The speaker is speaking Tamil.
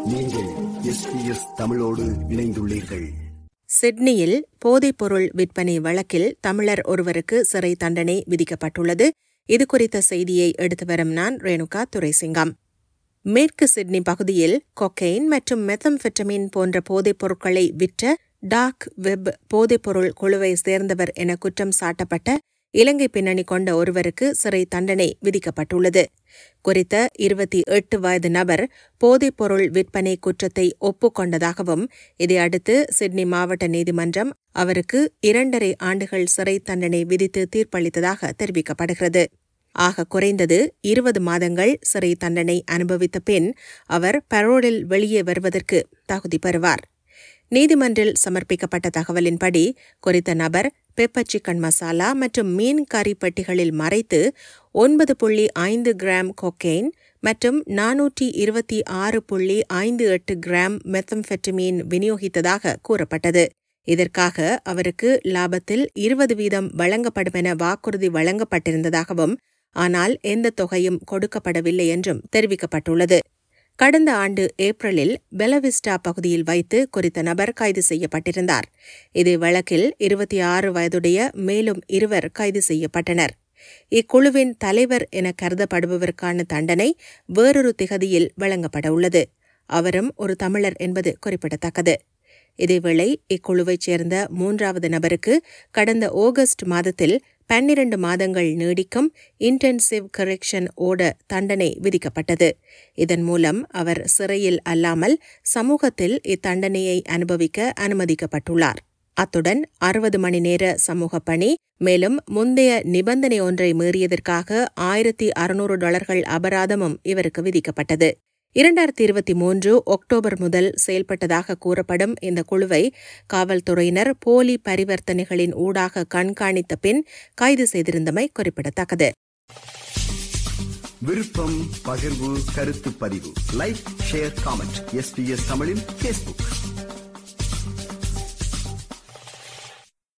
நீங்கள் எஸ்பிஎஸ் தமிழோடு இணைந்துள்ளீர்கள் சிட்னியில் போதைப்பொருள் விற்பனை வழக்கில் தமிழர் ஒருவருக்கு சிறை தண்டனை விதிக்கப்பட்டுள்ளது இது குறித்த செய்தியை எடுத்து வரும் நான் ரேணுகா துரைசிங்கம் மேற்கு சிட்னி பகுதியில் கொக்கைன் மற்றும் மெத்தம்ஃபெட்டமின் போன்ற போதைப் பொருட்களை விற்ற டார்க் வெப் போதைப்பொருள் குழுவை சேர்ந்தவர் என குற்றம் சாட்டப்பட்ட இலங்கை பின்னணி கொண்ட ஒருவருக்கு சிறை தண்டனை விதிக்கப்பட்டுள்ளது குறித்த இருபத்தி எட்டு வயது நபர் போதைப்பொருள் விற்பனை குற்றத்தை ஒப்புக்கொண்டதாகவும் இதையடுத்து சிட்னி மாவட்ட நீதிமன்றம் அவருக்கு இரண்டரை ஆண்டுகள் சிறை தண்டனை விதித்து தீர்ப்பளித்ததாக தெரிவிக்கப்படுகிறது ஆக குறைந்தது இருபது மாதங்கள் சிறை தண்டனை அனுபவித்த பின் அவர் பரோலில் வெளியே வருவதற்கு தகுதி பெறுவார் நீதிமன்றில் சமர்ப்பிக்கப்பட்ட தகவலின்படி குறித்த நபர் பெப்பர் சிக்கன் மசாலா மற்றும் மீன் கறி பெட்டிகளில் மறைத்து ஒன்பது புள்ளி ஐந்து கிராம் கொக்கெயின் மற்றும் நானூற்றி இருபத்தி ஆறு புள்ளி ஐந்து எட்டு கிராம் மெத்தம்ஃபெட்டமீன் விநியோகித்ததாக கூறப்பட்டது இதற்காக அவருக்கு லாபத்தில் இருபது வீதம் வழங்கப்படும் என வாக்குறுதி வழங்கப்பட்டிருந்ததாகவும் ஆனால் எந்த தொகையும் கொடுக்கப்படவில்லை என்றும் தெரிவிக்கப்பட்டுள்ளது கடந்த ஆண்டு ஏப்ரலில் பெலவிஸ்டா பகுதியில் வைத்து குறித்த நபர் கைது செய்யப்பட்டிருந்தார் இதே வழக்கில் இருபத்தி ஆறு வயதுடைய மேலும் இருவர் கைது செய்யப்பட்டனர் இக்குழுவின் தலைவர் என கருதப்படுபவருக்கான தண்டனை வேறொரு திகதியில் வழங்கப்பட உள்ளது அவரும் ஒரு தமிழர் என்பது குறிப்பிடத்தக்கது இதேவேளை இக்குழுவைச் சேர்ந்த மூன்றாவது நபருக்கு கடந்த ஆகஸ்ட் மாதத்தில் பன்னிரண்டு மாதங்கள் நீடிக்கும் இன்டென்சிவ் கரெக்ஷன் ஓட தண்டனை விதிக்கப்பட்டது இதன் மூலம் அவர் சிறையில் அல்லாமல் சமூகத்தில் இத்தண்டனையை அனுபவிக்க அனுமதிக்கப்பட்டுள்ளார் அத்துடன் அறுபது மணி நேர சமூக பணி மேலும் முந்தைய நிபந்தனை ஒன்றை மீறியதற்காக ஆயிரத்தி அறுநூறு டாலர்கள் அபராதமும் இவருக்கு விதிக்கப்பட்டது இரண்டாயிரத்தி இருபத்தி மூன்று அக்டோபர் முதல் செயல்பட்டதாக கூறப்படும் இந்த குழுவை காவல்துறையினர் போலி பரிவர்த்தனைகளின் ஊடாக கண்காணித்த பின் கைது செய்திருந்தமை குறிப்பிடத்தக்கது விருப்பம் பகிர்வு கருத்து பதிவு லைக் ஷேர் காமெண்ட் எஸ்பிஎஸ் தமிழின் பேஸ்புக்